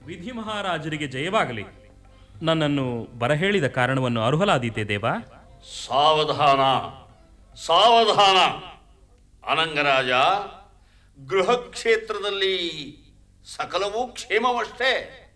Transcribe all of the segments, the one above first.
ವಿಧಿ ಮಹಾರಾಜರಿಗೆ ಜಯವಾಗಲಿ ನನ್ನನ್ನು ಬರಹೇಳಿದ ಕಾರಣವನ್ನು ಅರ್ಹಲಾದೀತೆ ದೇವ ಸಾವಧಾನ ಸಾವಧಾನ ಅನಂಗರಾಜ ಗೃಹ ಕ್ಷೇತ್ರದಲ್ಲಿ ಸಕಲವೂ ಕ್ಷೇಮವಷ್ಟೇ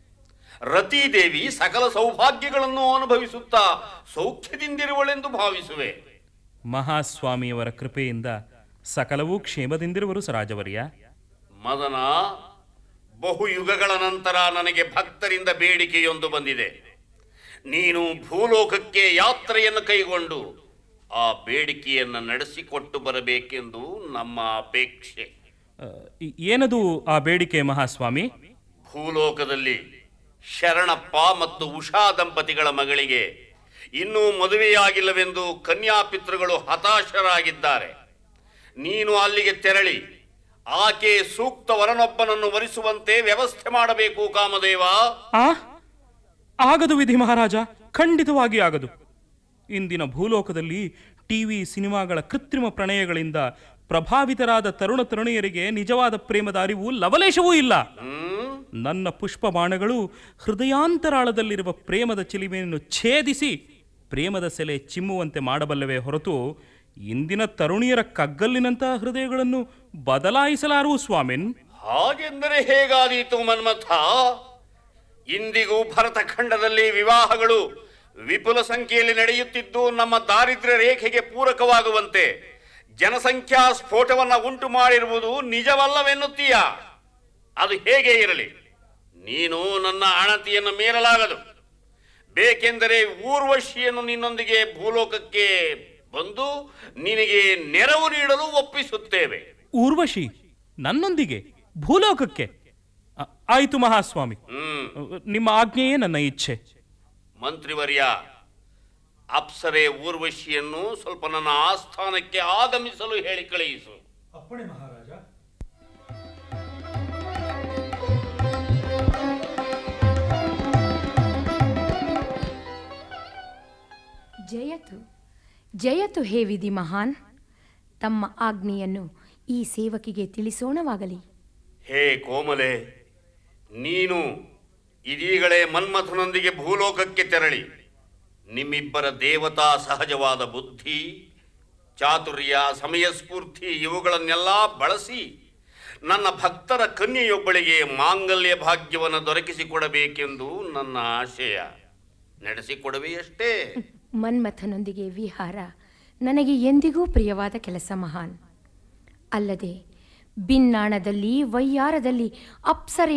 ರತಿದೇವಿ ಸಕಲ ಸೌಭಾಗ್ಯಗಳನ್ನು ಅನುಭವಿಸುತ್ತಾ ಸೌಖ್ಯದಿಂದಿರುವಳೆಂದು ಭಾವಿಸುವೆ ಮಹಾಸ್ವಾಮಿಯವರ ಕೃಪೆಯಿಂದ ಸಕಲವೂ ಕ್ಷೇಮದಿಂದಿರುವರು ಸರಾಜವರ್ಯ ಮದನ ಬಹುಯುಗಗಳ ನಂತರ ನನಗೆ ಭಕ್ತರಿಂದ ಬೇಡಿಕೆಯೊಂದು ಬಂದಿದೆ ನೀನು ಭೂಲೋಕಕ್ಕೆ ಯಾತ್ರೆಯನ್ನು ಕೈಗೊಂಡು ಆ ಬೇಡಿಕೆಯನ್ನು ನಡೆಸಿಕೊಟ್ಟು ಬರಬೇಕೆಂದು ನಮ್ಮ ಅಪೇಕ್ಷೆ ಅ, ಈ- ಏನದು ಆ ಬೇಡಿಕೆ ಮಹಾಸ್ವಾಮಿ ಭೂಲೋಕದಲ್ಲಿ ಶರಣಪ್ಪ ಮತ್ತು ಉಷಾ ದಂಪತಿಗಳ ಮಗಳಿಗೆ ಇನ್ನೂ ಮದುವೆಯಾಗಿಲ್ಲವೆಂದು ಕನ್ಯಾಪಿತೃಗಳು ಹತಾಶರಾಗಿದ್ದಾರೆ ನೀನು ಅಲ್ಲಿಗೆ ತೆರಳಿ ಆಕೆ ಸೂಕ್ತ ವರನೊಬ್ಬನನ್ನು ವರಿಸುವಂತೆ ವ್ಯವಸ್ಥೆ ಮಾಡಬೇಕು ಕಾಮದೇವ ಆ ಆಗದು ವಿಧಿ ಮಹಾರಾಜ ಖಂಡಿತವಾಗಿ ಆಗದು ಇಂದಿನ ಭೂಲೋಕದಲ್ಲಿ ಟಿವಿ ಸಿನಿಮಾಗಳ ಕೃತ್ರಿಮ ಪ್ರಣಯಗಳಿಂದ ಪ್ರಭಾವಿತರಾದ ತರುಣ ತರುಣಿಯರಿಗೆ ನಿಜವಾದ ಪ್ರೇಮದ ಅರಿವು ಲವಲೇಶವೂ ಇಲ್ಲ ಹ್ಮ್ ನನ್ನ ಪುಷ್ಪ ಬಾಣಗಳು ಹೃದಯಾಂತರಾಳದಲ್ಲಿರುವ ಪ್ರೇಮದ ಚಿಲಿಮೆಯನ್ನು ಛೇದಿಸಿ ಪ್ರೇಮದ ಸೆಲೆ ಚಿಮ್ಮುವಂತೆ ಮಾಡಬಲ್ಲವೇ ಹೊರತು ಇಂದಿನ ತರುಣಿಯರ ಕಗ್ಗಲ್ಲಿನಂತಹ ಹೃದಯಗಳನ್ನು ಬದಲಾಯಿಸಲಾರವು ಸ್ವಾಮಿನ್ ಹಾಗೆಂದರೆ ಹೇಗಾದೀತು ಮನ್ಮಥ ಇಂದಿಗೂ ಭರತ ಖಂಡದಲ್ಲಿ ವಿವಾಹಗಳು ವಿಪುಲ ಸಂಖ್ಯೆಯಲ್ಲಿ ನಡೆಯುತ್ತಿದ್ದು ನಮ್ಮ ದಾರಿದ್ರ್ಯ ರೇಖೆಗೆ ಪೂರಕವಾಗುವಂತೆ ಜನಸಂಖ್ಯಾ ಸ್ಫೋಟವನ್ನ ಉಂಟು ಮಾಡಿರುವುದು ನಿಜವಲ್ಲವೆನ್ನುತ್ತೀಯ ಅದು ಹೇಗೆ ಇರಲಿ ನೀನು ನನ್ನ ಅಣತಿಯನ್ನು ಮೀರಲಾಗದು ಬೇಕೆಂದರೆ ಊರ್ವಶಿಯನ್ನು ನಿನ್ನೊಂದಿಗೆ ಭೂಲೋಕಕ್ಕೆ ಬಂದು ನಿನಗೆ ನೆರವು ನೀಡಲು ಒಪ್ಪಿಸುತ್ತೇವೆ ಊರ್ವಶಿ ನನ್ನೊಂದಿಗೆ ಭೂಲೋಕಕ್ಕೆ ಆ- ಆಯಿತು ಮಹಾಸ್ವಾಮಿ ಹ್ಮ್ ನಿಮ್ಮ ಆಜ್ಞೆಯೇ ನನ್ನ ಇಚ್ಛೆ ಮಂತ್ರಿವರ್ಯ ಅಪ್ಸರೆ ಊರ್ವಶಿಯನ್ನು ಸ್ವಲ್ಪ ನನ್ನ ಆಸ್ಥಾನಕ್ಕೆ ಆಗಮಿಸಲು ಹೇಳಿ ಕಳುಹಿಸು ಅಪ್ಪಣೆ ಮಹಾರಾಜ ಜಯತು ಜಯತು ಹೇ ವಿಧಿ ಮಹಾನ್ ತಮ್ಮ ಆಜ್ಞೆಯನ್ನು ಈ ಸೇವಕಿಗೆ ತಿಳಿಸೋಣವಾಗಲಿ ಹೇ ಕೋಮಲೆ ನೀನು ಇದೀಗಳೇ ಮನ್ಮಥನೊಂದಿಗೆ ಭೂಲೋಕಕ್ಕೆ ತೆರಳಿ ನಿಮ್ಮಿಬ್ಬರ ದೇವತಾ ಸಹಜವಾದ ಬುದ್ಧಿ ಚಾತುರ್ಯ ಸಮಯಸ್ಫೂರ್ತಿ ಇವುಗಳನ್ನೆಲ್ಲ ಬಳಸಿ ನನ್ನ ಭಕ್ತರ ಕನ್ಯೆಯೊಬ್ಬಳಿಗೆ ಮಾಂಗಲ್ಯ ಭಾಗ್ಯವನ್ನು ದೊರಕಿಸಿಕೊಡಬೇಕೆಂದು ನನ್ನ ಆಶಯ ನಡೆಸಿಕೊಡವೆಯಷ್ಟೇ ಮನ್ಮಥನೊಂದಿಗೆ ವಿಹಾರ ನನಗೆ ಎಂದಿಗೂ ಪ್ರಿಯವಾದ ಕೆಲಸ ಮಹಾನ್ ಅಲ್ಲದೆ ಬಿನ್ನಾಣದಲ್ಲಿ ವಯ್ಯಾರದಲ್ಲಿ ಅಪ್ಸರೆಯ